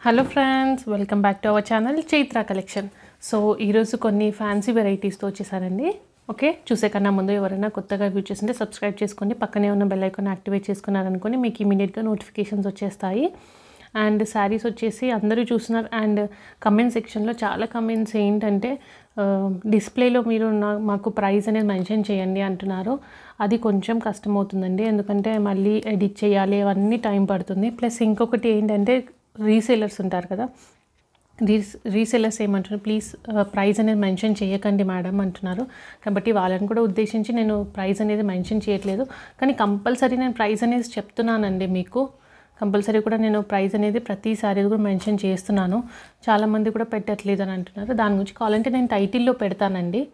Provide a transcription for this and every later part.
hello friends welcome back to our channel Chaitra collection so ఈరోజు కొన్ని fancy వెరైటీస్తో వచ్చేసారండి okay చూసే కన్నా ముందు ఎవరైనా కొత్తగా వ్యూ చేస్తుంటే సబ్స్క్రైబ్ చేసుకోండి పక్కనే ఉన్న బెల్ ఐకాన్ యాక్టివేట్ చేసుకున్నారనుకోని మీకు ఇమీడియట్గా నోటిఫికేషన్స్ వచ్చేస్తాయి అండ్ శారీస్ వచ్చేసి అందరూ చూస్తున్నారు అండ్ కమెంట్ సెక్షన్లో చాలా కమెంట్స్ ఏంటంటే డిస్ప్లేలో మీరు నా మాకు ప్రైస్ అనేది మెన్షన్ చేయండి అంటున్నారు అది కొంచెం కష్టం అవుతుందండి ఎందుకంటే మళ్ళీ ఎడిట్ చేయాలి అవన్నీ టైం పడుతుంది ప్లస్ ఇంకొకటి ఏంటంటే రీసేలర్స్ ఉంటారు కదా రీస్ రీసెల్లర్స్ ఏమంటున్నారు ప్లీజ్ ప్రైస్ అనేది మెన్షన్ చేయకండి మేడం అంటున్నారు కాబట్టి వాళ్ళని కూడా ఉద్దేశించి నేను ప్రైస్ అనేది మెన్షన్ చేయట్లేదు కానీ కంపల్సరీ నేను ప్రైస్ అనేది చెప్తున్నానండి మీకు కంపల్సరీ కూడా నేను ప్రైస్ అనేది ప్రతిసారి కూడా మెన్షన్ చేస్తున్నాను చాలామంది కూడా పెట్టట్లేదు అని అంటున్నారు దాని గురించి కావాలంటే నేను టైటిల్లో పెడతానండి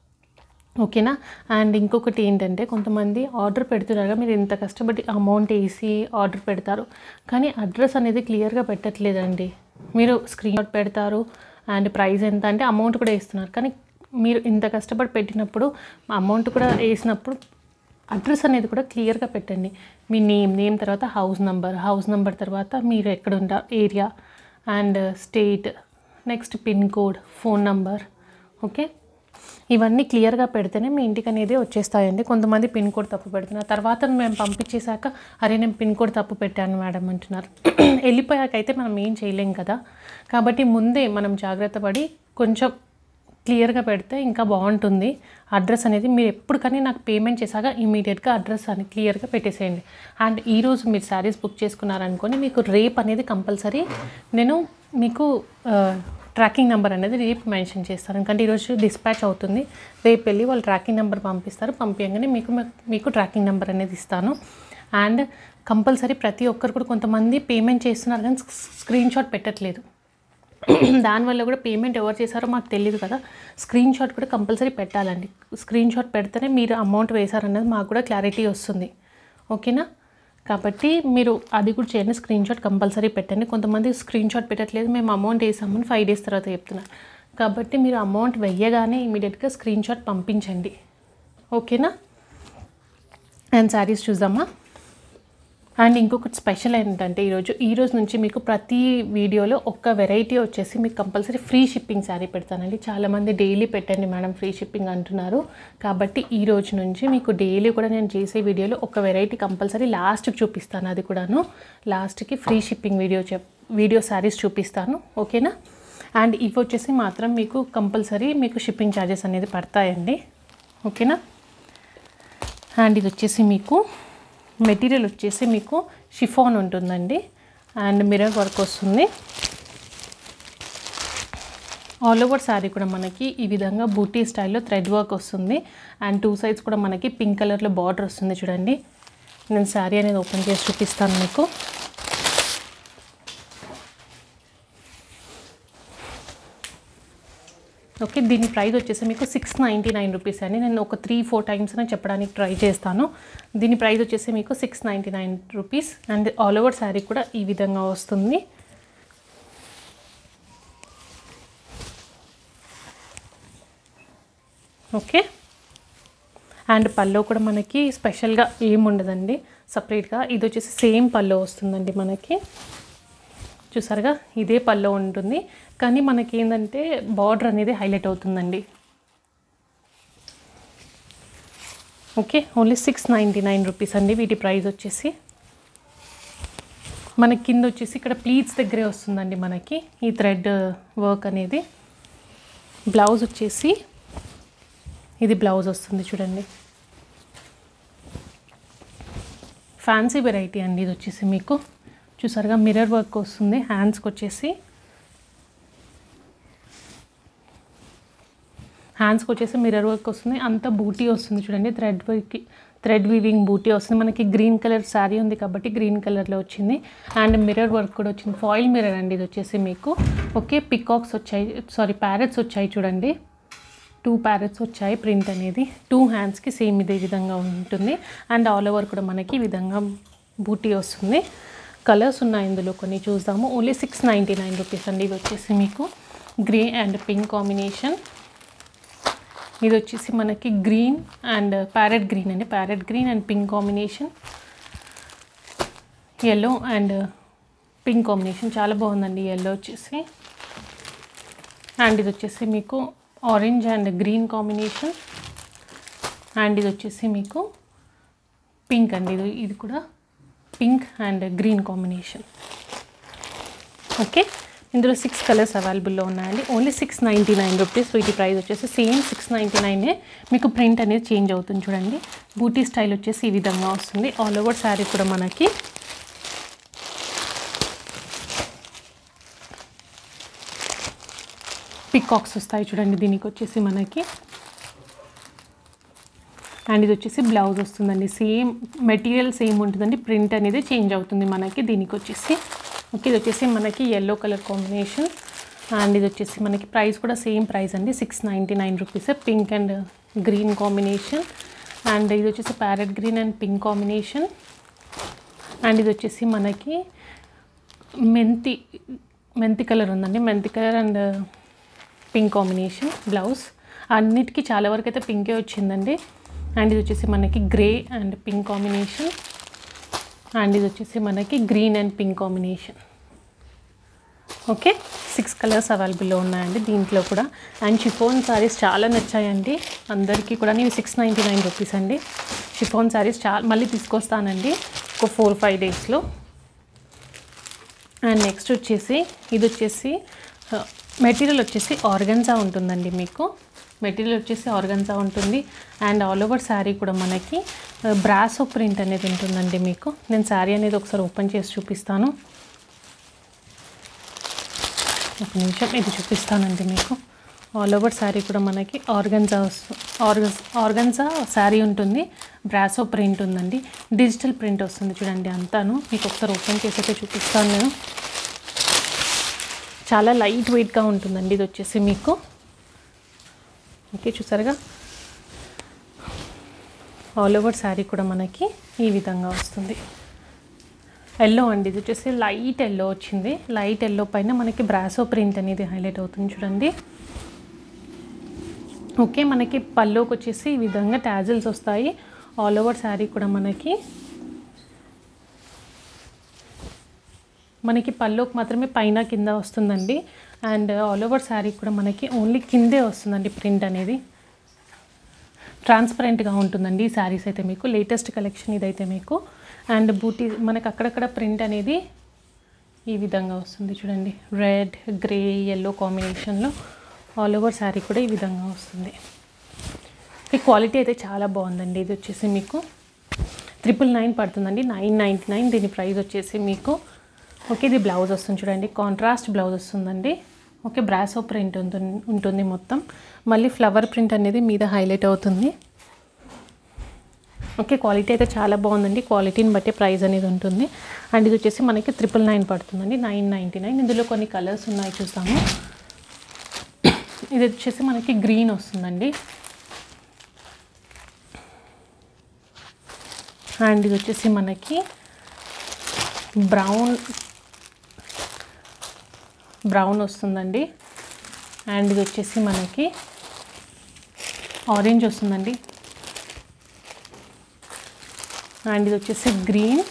ఓకేనా అండ్ ఇంకొకటి ఏంటంటే కొంతమంది ఆర్డర్ పెడుతున్నారు మీరు ఇంత కష్టపడి అమౌంట్ వేసి ఆర్డర్ పెడతారు కానీ అడ్రస్ అనేది క్లియర్గా పెట్టట్లేదండి మీరు స్క్రీన్ షాట్ పెడతారు అండ్ ప్రైస్ ఎంత అంటే అమౌంట్ కూడా వేస్తున్నారు కానీ మీరు ఇంత కష్టపడి పెట్టినప్పుడు అమౌంట్ కూడా వేసినప్పుడు అడ్రస్ అనేది కూడా క్లియర్గా పెట్టండి మీ నేమ్ నేమ్ తర్వాత హౌస్ నెంబర్ హౌస్ నెంబర్ తర్వాత మీరు ఎక్కడ ఉంటారు area and state next pin code phone number okay ఇవన్నీ క్లియర్గా పెడితేనే మీ ఇంటికి అనేది వచ్చేస్తాయండి కొంతమంది పిన్ కోడ్ తప్పు పెడుతున్నారు తర్వాత మేము పంపించేశాక అరే నేను పిన్ కోడ్ తప్పు పెట్టాను మేడం అంటున్నారు వెళ్ళిపోయాకైతే మనం ఏం చేయలేం కదా కాబట్టి ముందే మనం జాగ్రత్త పడి కొంచెం క్లియర్గా పెడితే ఇంకా బాగుంటుంది అడ్రస్ అనేది మీరు ఎప్పుడు కానీ నాకు పేమెంట్ చేశాక ఇమీడియట్గా అడ్రస్ అని క్లియర్గా పెట్టేసేయండి అండ్ ఈరోజు మీరు శారీస్ బుక్ చేసుకున్నారనుకోని మీకు రేప్ అనేది కంపల్సరీ నేను మీకు ట్రాకింగ్ నెంబర్ అనేది రేపు మెన్షన్ చేస్తాను ఎందుకంటే ఈరోజు డిస్పాచ్ అవుతుంది రేపు వెళ్ళి వాళ్ళు ట్రాకింగ్ నెంబర్ పంపిస్తారు పంపించగానే మీకు మీకు ట్రాకింగ్ నెంబర్ అనేది ఇస్తాను అండ్ కంపల్సరీ ప్రతి ఒక్కరు కూడా కొంతమంది పేమెంట్ చేస్తున్నారు కానీ స్క్రీన్ షాట్ పెట్టట్లేదు దానివల్ల కూడా పేమెంట్ ఎవరు చేశారో మాకు తెలియదు కదా స్క్రీన్ షాట్ కూడా కంపల్సరీ పెట్టాలండి స్క్రీన్ షాట్ పెడితేనే మీరు అమౌంట్ వేశారన్నది మాకు కూడా క్లారిటీ వస్తుంది ఓకేనా కాబట్టి మీరు అది కూడా చేయండి స్క్రీన్ షాట్ కంపల్సరీ పెట్టండి కొంతమంది స్క్రీన్ షాట్ పెట్టట్లేదు మేము అమౌంట్ వేసామని ఫైవ్ డేస్ తర్వాత చెప్తున్నారు కాబట్టి మీరు అమౌంట్ వెయ్యగానే ఇమీడియట్గా స్క్రీన్ షాట్ పంపించండి ఓకేనా అండ్ శారీస్ చూద్దామా అండ్ ఇంకొకటి స్పెషల్ ఏంటంటే ఈరోజు ఈ రోజు నుంచి మీకు ప్రతి వీడియోలో ఒక్క వెరైటీ వచ్చేసి మీకు కంపల్సరీ ఫ్రీ షిప్పింగ్ శారీ పెడతానండి చాలామంది డైలీ పెట్టండి మేడం ఫ్రీ షిప్పింగ్ అంటున్నారు కాబట్టి ఈ రోజు నుంచి మీకు డైలీ కూడా నేను చేసే వీడియోలో ఒక వెరైటీ కంపల్సరీ లాస్ట్కి చూపిస్తాను అది కూడాను లాస్ట్కి ఫ్రీ షిప్పింగ్ వీడియో చెప్ వీడియో శారీస్ చూపిస్తాను ఓకేనా అండ్ ఇవి వచ్చేసి మాత్రం మీకు కంపల్సరీ మీకు షిప్పింగ్ ఛార్జెస్ అనేది పడతాయండి ఓకేనా అండ్ ఇది వచ్చేసి మీకు మెటీరియల్ వచ్చేసి మీకు షిఫాన్ ఉంటుందండి అండ్ మిర్రర్ వర్క్ వస్తుంది ఆల్ ఓవర్ శారీ కూడా మనకి ఈ విధంగా బూటీ స్టైల్లో థ్రెడ్ వర్క్ వస్తుంది అండ్ టూ సైడ్స్ కూడా మనకి పింక్ కలర్లో బార్డర్ వస్తుంది చూడండి నేను శారీ అనేది ఓపెన్ చేసి చూపిస్తాను మీకు ఓకే దీని ప్రైస్ వచ్చేసి మీకు సిక్స్ నైంటీ నైన్ రూపీస్ అండి నేను ఒక త్రీ ఫోర్ టైమ్స్ అని చెప్పడానికి ట్రై చేస్తాను దీని ప్రైస్ వచ్చేసి మీకు six ninety nine rupees and all over saree కూడా ఈ విధంగా వస్తుంది ఓకే అండ్ పల్లో కూడా మనకి స్పెషల్గా ఏం ఉండదండి సపరేట్గా ఇది వచ్చేసి సేమ్ పల్లో వస్తుందండి మనకి చూసారుగా ఇదే పల్లో ఉంటుంది కానీ మనకి ఏంటంటే బార్డర్ అనేది హైలైట్ అవుతుందండి okay only six ninety nine rupees అండి వీటి ప్రైస్ వచ్చేసి మనకి కింద వచ్చేసి ఇక్కడ ప్లీట్స్ దగ్గరే వస్తుందండి మనకి ఈ థ్రెడ్ వర్క్ అనేది బ్లౌజ్ వచ్చేసి ఇది బ్లౌజ్ వస్తుంది చూడండి ఫ్యాన్సీ వెరైటీ అండి ఇది వచ్చేసి మీకు చూసారుగా మిర్రర్ వర్క్ వస్తుంది హ్యాండ్స్కి వచ్చేసి హ్యాండ్స్కి వచ్చేసి మిర్రర్ వర్క్ వస్తుంది అంత బూటీ వస్తుంది చూడండి thread work thread weaving buti వస్తుంది మనకి గ్రీన్ కలర్ శారీ ఉంది కాబట్టి గ్రీన్ కలర్లో వచ్చింది అండ్ మిర్రర్ వర్క్ కూడా వచ్చింది ఫాయిల్ మిర్రర్ అండి ఇది వచ్చేసి మీకు ఓకే పికాక్స్ వచ్చాయి సారీ ప్యారెట్స్ వచ్చాయి చూడండి టూ ప్యారెట్స్ వచ్చాయి ప్రింట్ అనేది టూ హ్యాండ్స్కి సేమ్ ఇదే విధంగా ఉంటుంది అండ్ ఆల్ ఓవర్ కూడా మనకి ఈ విధంగా బూటీ వస్తుంది కలర్స్ ఉన్నాయి ఇందులో కొన్ని చూద్దాము only six ninety nine rupees అండి ఇది వచ్చేసి మీకు గ్రీన్ అండ్ పింక్ కాంబినేషన్ ఇది వచ్చేసి మనకి గ్రీన్ అండ్ ప్యారెట్ గ్రీన్ అండి parrot green and pink combination yellow and pink combination చాలా బాగుందండి ఎల్లో వచ్చేసి అండ్ ఇది వచ్చేసి మీకు orange and green combination and ఇది వచ్చేసి మీకు పింక్ అండి ఇది ఇది కూడా pink and green combination okay ఇందులో సిక్స్ కలర్స్ అవైలబుల్లో ఉన్నాయండి only six ninety nine rupees వీటి ప్రైస్ వచ్చేసి సేమ్ సిక్స్ నైంటీ నైనే మీకు ప్రింట్ అనేది చేంజ్ అవుతుంది చూడండి బూటీ స్టైల్ వచ్చేసి ఈ విధంగా వస్తుంది ఆల్ ఓవర్ శారీ కూడా మనకి పికాక్స్ వస్తాయి చూడండి దీనికి వచ్చేసి మనకి అండ్ ఇది వచ్చేసి బ్లౌజ్ వస్తుందండి సేమ్ మెటీరియల్ సేమ్ ఉంటుందండి ప్రింట్ అనేది చేంజ్ అవుతుంది మనకి దీనికి వచ్చేసి ఓకే ఇది వచ్చేసి మనకి ఎల్లో కలర్ కాంబినేషన్ అండ్ ఇది వచ్చేసి మనకి ప్రైస్ కూడా సేమ్ ప్రైస్ అండి six ninety nine rupees pink and green combination and ఇది వచ్చేసి parrot green and pink combination and ఇది వచ్చేసి మనకి మెంతి మెంతి కలర్ ఉందండి మెంతి colour and pink combination blouse అన్నిటికీ చాలా వరకు అయితే పింకే వచ్చిందండి అండ్ ఇది వచ్చేసి మనకి grey and pink combination and ఇది వచ్చేసి మనకి green and pink combination okay six colours అవైలబుల్లో ఉన్నాయండి దీంట్లో కూడా అండ్ షిఫోన్ శారీస్ చాలా నచ్చాయండి అందరికీ కూడా ఇవి సిక్స్ నైంటీ నైన్ రూపీస్ అండి షిఫోన్ శారీస్ చాలా మళ్ళీ తీసుకొస్తానండి ఒక ఫోర్ ఫైవ్ డేస్లో అండ్ నెక్స్ట్ వచ్చేసి ఇది వచ్చేసి మెటీరియల్ వచ్చేసి ఆర్గన్జా ఉంటుందండి మీకు మెటీరియల్ వచ్చేసి ఆర్గన్జా ఉంటుంది అండ్ ఆల్ ఓవర్ శారీ కూడా మనకి బ్రాసో ప్రింట్ అనేది ఉంటుందండి మీకు నేను శారీ అనేది ఒకసారి ఓపెన్ చేసి చూపిస్తాను ఒక నిమిషం ఇది చూపిస్తానండి మీకు ఆల్ ఓవర్ శారీ కూడా మనకి ఆర్గన్జా ఆర్గన్ ఆర్గన్జా శారీ ఉంటుంది బ్రాసో ప్రింట్ ఉందండి డిజిటల్ ప్రింట్ వస్తుంది చూడండి అంతాను మీకు ఒకసారి ఓపెన్ చేసి అయితే చూపిస్తాను నేను చాలా లైట్ వెయిట్గా ఉంటుందండి ఇది వచ్చేసి మీకు ఓకే చూసారుగా ఆల్ ఓవర్ శారీ కూడా మనకి ఈ విధంగా వస్తుంది ఎల్లో అండి ఇది వచ్చేసి లైట్ ఎల్లో వచ్చింది లైట్ ఎల్లో పైన మనకి బ్రాసో ప్రింట్ అనేది హైలైట్ అవుతుంది చూడండి ఓకే మనకి పల్లోకి వచ్చేసి ఈ విధంగా ట్యాజిల్స్ వస్తాయి ఆల్ ఓవర్ శారీ కూడా మనకి మనకి పల్లోకి మాత్రమే పైన కింద వస్తుందండి అండ్ ఆల్ ఓవర్ శారీ కూడా మనకి ఓన్లీ కిందే వస్తుందండి ప్రింట్ అనేది ట్రాన్స్పరెంట్గా ఉంటుందండి ఈ శారీస్ అయితే మీకు లేటెస్ట్ కలెక్షన్ ఇదైతే మీకు అండ్ బూటీ మనకి అక్కడక్కడ ప్రింట్ అనేది ఈ విధంగా వస్తుంది చూడండి రెడ్ గ్రే ఎల్లో కాంబినేషన్లో ఆల్ ఓవర్ శారీ కూడా ఈ విధంగా వస్తుంది ఈ క్వాలిటీ అయితే చాలా బాగుందండి ఇది వచ్చేసి మీకు ట్రిపుల్ నైన్ పడుతుందండి నైన్ నైంటీ నైన్ దీని ప్రైస్ వచ్చేసి మీకు ఓకే ఇది బ్లౌజ్ వస్తుంది చూడండి కాంట్రాస్ట్ బ్లౌజ్ వస్తుందండి ఓకే బ్రాసో ప్రింట్ ఉంటుంది ఉంటుంది మొత్తం మళ్ళీ ఫ్లవర్ ప్రింట్ అనేది మీద హైలైట్ అవుతుంది ఓకే క్వాలిటీ అయితే చాలా బాగుందండి క్వాలిటీని బట్టి ప్రైస్ అనేది ఉంటుంది అండ్ ఇది వచ్చేసి మనకి ట్రిపుల్ నైన్ పడుతుందండి నైన్ నైంటీ నైన్ ఇందులో కొన్ని కలర్స్ ఉన్నాయి చూసాము ఇది వచ్చేసి మనకి గ్రీన్ వస్తుందండి అండ్ ఇది వచ్చేసి మనకి బ్రౌన్ బ్రౌన్ వస్తుందండి అండ్ ఇది వచ్చేసి మనకి ఆరెంజ్ వస్తుందండి అండ్ ఇది వచ్చేసి గ్రీన్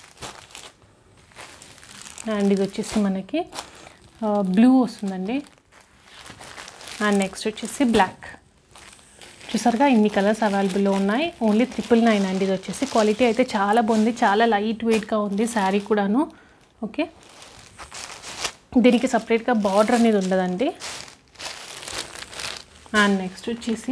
అండ్ ఇది వచ్చేసి మనకి బ్లూ వస్తుందండి అండ్ నెక్స్ట్ వచ్చేసి బ్లాక్ చూసారుగా ఇన్ని కలర్స్ అవైలబుల్లో ఉన్నాయి ఓన్లీ ట్రిపుల్ నైన్ అండి ఇది వచ్చేసి క్వాలిటీ అయితే చాలా బాగుంది చాలా లైట్ వెయిట్గా ఉంది శారీ కూడాను ఓకే దీనికి సపరేట్గా బార్డర్ అనేది ఉండదండి అండ్ నెక్స్ట్ వచ్చేసి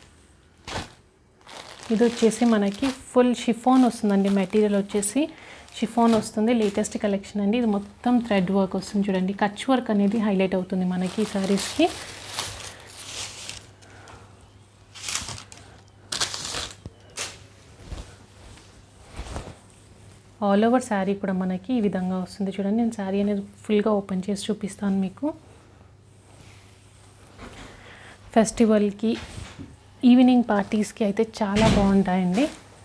ఇది వచ్చేసి మనకి ఫుల్ షిఫాన్ వస్తుందండి మెటీరియల్ వచ్చేసి షిఫాన్ వస్తుంది లేటెస్ట్ కలెక్షన్ అండి ఇది మొత్తం థ్రెడ్ వర్క్ వస్తుంది చూడండి కచ్ వర్క్ అనేది హైలైట్ అవుతుంది మనకి ఈ శారీస్కి ఆల్ ఓవర్ శారీ కూడా మనకి ఈ విధంగా వస్తుంది చూడండి నేను శారీ అనేది ఫుల్గా ఓపెన్ చేసి చూపిస్తాను మీకు ఫెస్టివల్కి ఈవినింగ్ పార్టీస్కి అయితే చాలా బాగుంటాయండి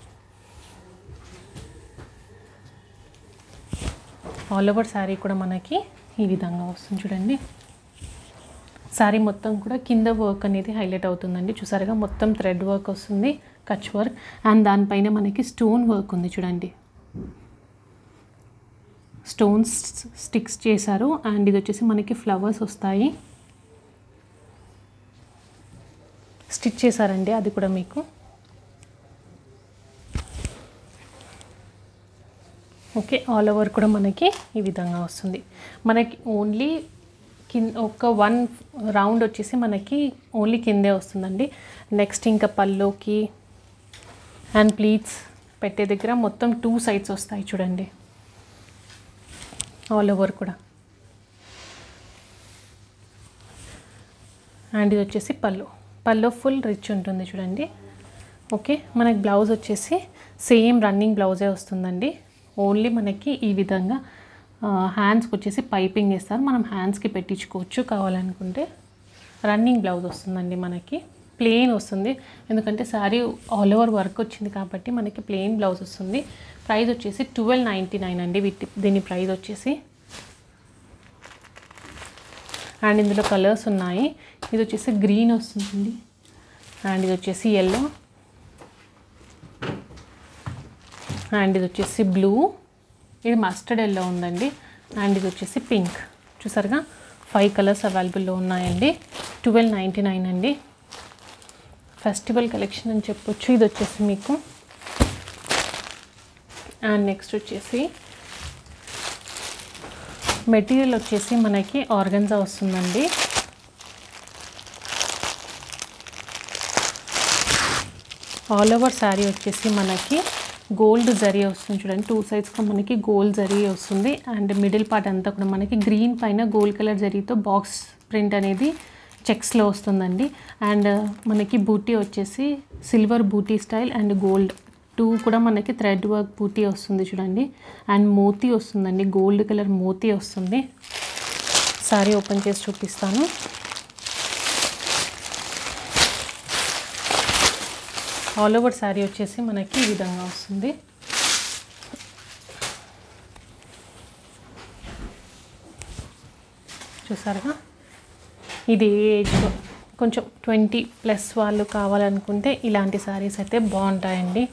ఆల్ ఓవర్ శారీ కూడా మనకి ఈ విధంగా వస్తుంది చూడండి శారీ మొత్తం కూడా కింద వర్క్ అనేది హైలైట్ అవుతుందండి చూసారుగా మొత్తం థ్రెడ్ వర్క్ వస్తుంది కచ్ వర్క్ అండ్ దానిపైన మనకి స్టోన్ వర్క్ ఉంది చూడండి స్టోన్స్ స్టిక్స్ చేశారు అండ్ ఇది వచ్చేసి మనకి ఫ్లవర్స్ వస్తాయి స్టిచ్ చేశారండి అది కూడా మీకు ఓకే ఆల్ ఓవర్ కూడా మనకి ఈ విధంగా వస్తుంది మనకి ఓన్లీ కింద ఒక వన్ రౌండ్ వచ్చేసి మనకి ఓన్లీ కిందే వస్తుందండి నెక్స్ట్ ఇంకా పల్లోకి అండ్ ప్లీట్స్ పెట్టే దగ్గర మొత్తం టూ సైడ్స్ వస్తాయి చూడండి ఆల్ ఓవర్ కూడా అండ్ ఇది వచ్చేసి పళ్ళు పళ్ళు ఫుల్ రిచ్ ఉంటుంది చూడండి ఓకే మనకి బ్లౌజ్ వచ్చేసి సేమ్ రన్నింగ్ బ్లౌజే వస్తుందండి ఓన్లీ మనకి ఈ విధంగా హ్యాండ్స్కి వచ్చేసి పైపింగ్ వేస్తారు మనం హ్యాండ్స్కి పెట్టించుకోవచ్చు కావాలనుకుంటే రన్నింగ్ బ్లౌజ్ వస్తుందండి మనకి ప్లెయిన్ వస్తుంది ఎందుకంటే శారీ ఆల్ ఓవర్ వర్క్ వచ్చింది కాబట్టి మనకి ప్లెయిన్ బ్లౌజ్ వస్తుంది ప్రైస్ వచ్చేసి ట్వెల్వ్ నైంటీ నైన్ అండి వీటి దీని ప్రైస్ వచ్చేసి అండ్ ఇందులో కలర్స్ ఉన్నాయి ఇది వచ్చేసి గ్రీన్ వస్తుందండి అండ్ ఇది వచ్చేసి ఎల్లో అండ్ ఇది వచ్చేసి బ్లూ ఇది మస్టర్డ్ ఎల్లో ఉందండి అండ్ ఇది వచ్చేసి పింక్ చూసారుగా ఫైవ్ కలర్స్ అవైలబుల్లో ఉన్నాయండి ట్వెల్వ్ నైంటీ నైన్ అండి ఫెస్టివల్ కలెక్షన్ అని చెప్పొచ్చు ఇది వచ్చేసి మీకు అండ్ నెక్స్ట్ వచ్చేసి మెటీరియల్ వచ్చేసి మనకి ఆర్గన్జా వస్తుందండి ఆల్ ఓవర్ శారీ వచ్చేసి మనకి గోల్డ్ జరీ వస్తుంది చూడండి టూ సైడ్స్గా మనకి గోల్డ్ జరీ వస్తుంది అండ్ మిడిల్ పార్ట్ అంతా కూడా మనకి గ్రీన్ పైన గోల్డ్ కలర్ జరీతో బాక్స్ ప్రింట్ అనేది చెక్స్లో వస్తుందండి అండ్ మనకి బూటీ వచ్చేసి silver buti style and gold too కూడా మనకి థ్రెడ్ వర్క్ బూటీ వస్తుంది చూడండి అండ్ మోతీ వస్తుందండి గోల్డ్ కలర్ మోతీ వస్తుంది సారీ ఓపెన్ చేసి చూపిస్తాను ఆల్ ఓవర్ శారీ వచ్చేసి మనకి ఈ విధంగా వస్తుంది చూసారుగా ఇది ఏజ్ కొంచెం ట్వంటీ ప్లస్ వాళ్ళు కావాలనుకుంటే ఇలాంటి శారీస్ అయితే బాగుంటాయండి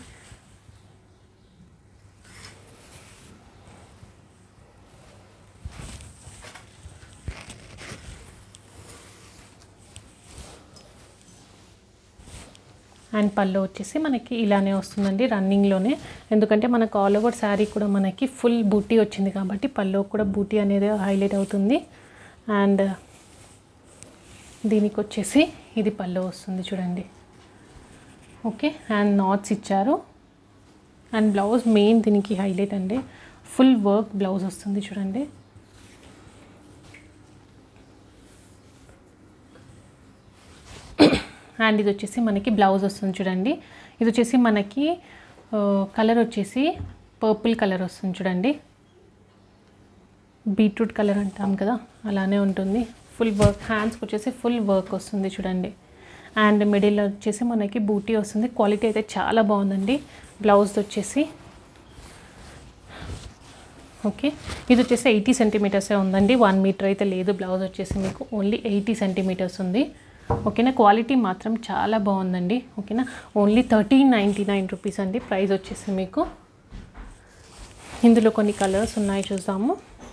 అండ్ పళ్ళు వచ్చేసి మనకి ఇలానే వస్తుందండి రన్నింగ్లోనే ఎందుకంటే మనకు ఆల్ ఓవర్ శారీ కూడా మనకి ఫుల్ బూటీ వచ్చింది కాబట్టి పళ్ళు కూడా బూటీ అనేది హైలైట్ అవుతుంది అండ్ దీనికి వచ్చేసి ఇది పళ్ళు వస్తుంది చూడండి ఓకే అండ్ నాట్స్ ఇచ్చారు అండ్ బ్లౌజ్ మెయిన్ దీనికి హైలైట్ అండి ఫుల్ వర్క్ బ్లౌజ్ వస్తుంది చూడండి అండ్ ఇది వచ్చేసి మనకి బ్లౌజ్ వస్తుంది చూడండి ఇది వచ్చేసి మనకి కలర్ వచ్చేసి పర్పుల్ కలర్ వస్తుంది చూడండి బీట్రూట్ కలర్ అంటాం కదా అలానే ఉంటుంది ఫుల్ వర్క్ హ్యాండ్స్కి వచ్చేసి ఫుల్ వర్క్ వస్తుంది చూడండి అండ్ మిడిల్ వచ్చేసి మనకి బూటీ వస్తుంది క్వాలిటీ అయితే చాలా బాగుందండి బ్లౌజ్ వచ్చేసి ఓకే ఇది వచ్చేసి ఎయిటీ సెంటీమీటర్సే ఉందండి వన్ మీటర్ అయితే లేదు బ్లౌజ్ వచ్చేసి మీకు ఓన్లీ ఎయిటీ సెంటీమీటర్స్ ఉంది ఓకేనా క్వాలిటీ మాత్రం చాలా బాగుందండి ఓకేనా only thirteen ninety nine rupees అండి ప్రైస్ వచ్చేసి మీకు ఇందులో కొన్ని కలర్స్ ఉన్నాయి చూద్దాము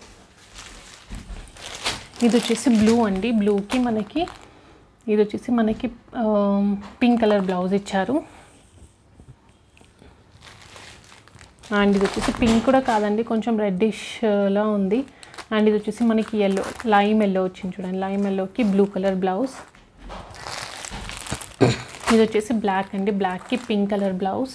ఇది వచ్చేసి బ్లూ అండి బ్లూకి మనకి ఇది వచ్చేసి మనకి పింక్ కలర్ బ్లౌజ్ ఇచ్చారు అండ్ ఇది వచ్చేసి పింక్ కూడా కాదండి కొంచెం రెడ్డిష్లా ఉంది అండ్ ఇది వచ్చేసి మనకి ఎల్లో లైమ్ ఎల్లో వచ్చింది చూడండి లైమ్ ఎల్లోకి బ్లూ కలర్ బ్లౌజ్ ఇది వచ్చేసి బ్లాక్ అండి బ్లాక్కి పింక్ కలర్ బ్లౌజ్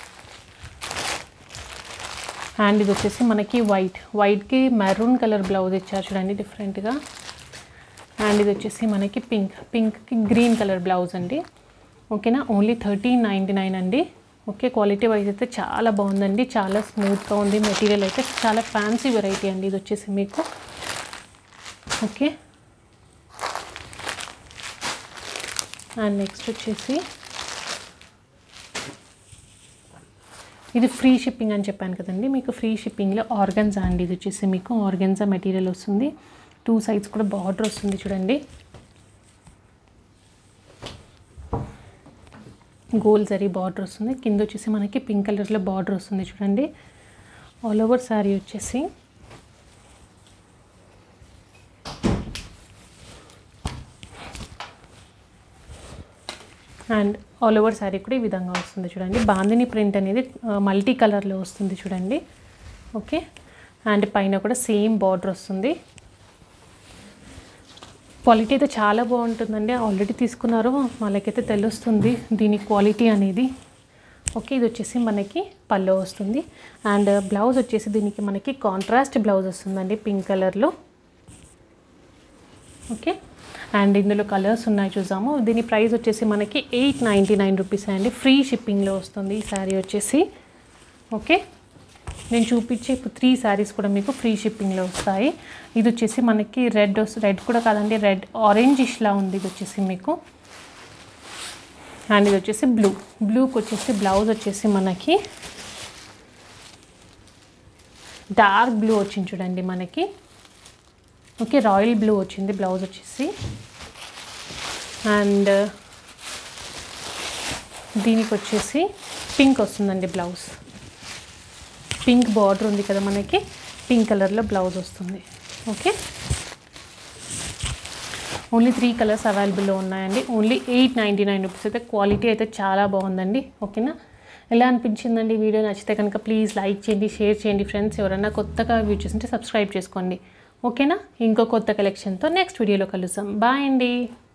అండ్ ఇది వచ్చేసి మనకి వైట్ వైట్కి మెరూన్ కలర్ బ్లౌజ్ ఇచ్చారు చూడండి డిఫరెంట్గా అండ్ ఇది వచ్చేసి మనకి పింక్ పింక్కి గ్రీన్ కలర్ బ్లౌజ్ అండి ఓకేనా ఓన్లీ థర్టీన్ నైంటీ నైన్ అండి ఓకే క్వాలిటీ వైజ్ అయితే చాలా బాగుందండి చాలా స్మూత్గా ఉంది మెటీరియల్ అయితే చాలా ఫ్యాన్సీ వెరైటీ అండి ఇది వచ్చేసి మీకు ఓకే అండ్ నెక్స్ట్ వచ్చేసి ఇది ఫ్రీ షిప్పింగ్ అని చెప్పాను కదండి మీకు ఫ్రీ షిప్పింగ్లో ఆర్గన్జా అండి ఇది వచ్చేసి మీకు ఆర్గన్జా మెటీరియల్ వస్తుంది టూ సైడ్స్ కూడా బార్డర్ వస్తుంది చూడండి గోల్ జరీ బార్డర్ వస్తుంది కింద వచ్చేసి మనకి పింక్ కలర్లో బార్డర్ వస్తుంది చూడండి ఆల్ ఓవర్ శారీ వచ్చేసి అండ్ ఆల్ ఓవర్ శారీ కూడా ఈ విధంగా వస్తుంది చూడండి బాందిని ప్రింట్ అనేది మల్టీ కలర్లో వస్తుంది చూడండి ఓకే అండ్ పైన కూడా సేమ్ బార్డర్ వస్తుంది క్వాలిటీ అయితే చాలా బాగుంటుందండి ఆల్రెడీ తీసుకున్నారు వాళ్ళకైతే తెలుస్తుంది దీని క్వాలిటీ అనేది ఓకే ఇది వచ్చేసి మనకి పళ్ళు వస్తుంది అండ్ బ్లౌజ్ వచ్చేసి దీనికి మనకి కాంట్రాస్ట్ బ్లౌజ్ వస్తుందండి పింక్ కలర్లో ఓకే అండ్ ఇందులో కలర్స్ ఉన్నాయి చూసాము దీని ప్రైస్ వచ్చేసి మనకి ఎయిట్ నైంటీ నైన్ రూపీస్ అండి ఫ్రీ షిప్పింగ్లో వస్తుంది ఈ శారీ వచ్చేసి ఓకే నేను చూపించే ఇప్పుడు త్రీ శారీస్ కూడా మీకు ఫ్రీ షిప్పింగ్లో వస్తాయి ఇది వచ్చేసి మనకి రెడ్ రెడ్ కూడా కాదండి రెడ్ ఆరెంజ్ ఇష్లా ఉంది ఇది వచ్చేసి మీకు అండ్ ఇది వచ్చేసి బ్లూ బ్లూకి వచ్చేసి బ్లౌజ్ వచ్చేసి మనకి డార్క్ బ్లూ వచ్చింది చూడండి మనకి ఓకే రాయల్ బ్లూ వచ్చింది బ్లౌజ్ వచ్చేసి అండ్ దీనికి వచ్చేసి పింక్ వస్తుందండి బ్లౌజ్ పింక్ బార్డర్ ఉంది కదా మనకి పింక్ కలర్లో బ్లౌజ్ వస్తుంది ఓకే ఓన్లీ త్రీ కలర్స్ అవైలబుల్లో ఉన్నాయండి only eight ninety nine rupees అయితే క్వాలిటీ అయితే చాలా బాగుందండి ఓకేనా ఎలా అనిపించిందండి వీడియో నచ్చితే కనుక ప్లీజ్ లైక్ చేయండి షేర్ చేయండి ఫ్రెండ్స్ ఎవరైనా కొత్తగా వ్యూ చేస్తుంటే సబ్స్క్రైబ్ చేసుకోండి ఓకేనా ఇంకో కొత్త కలెక్షన్తో నెక్స్ట్ వీడియోలో కలుద్దాం బాయ్ అండి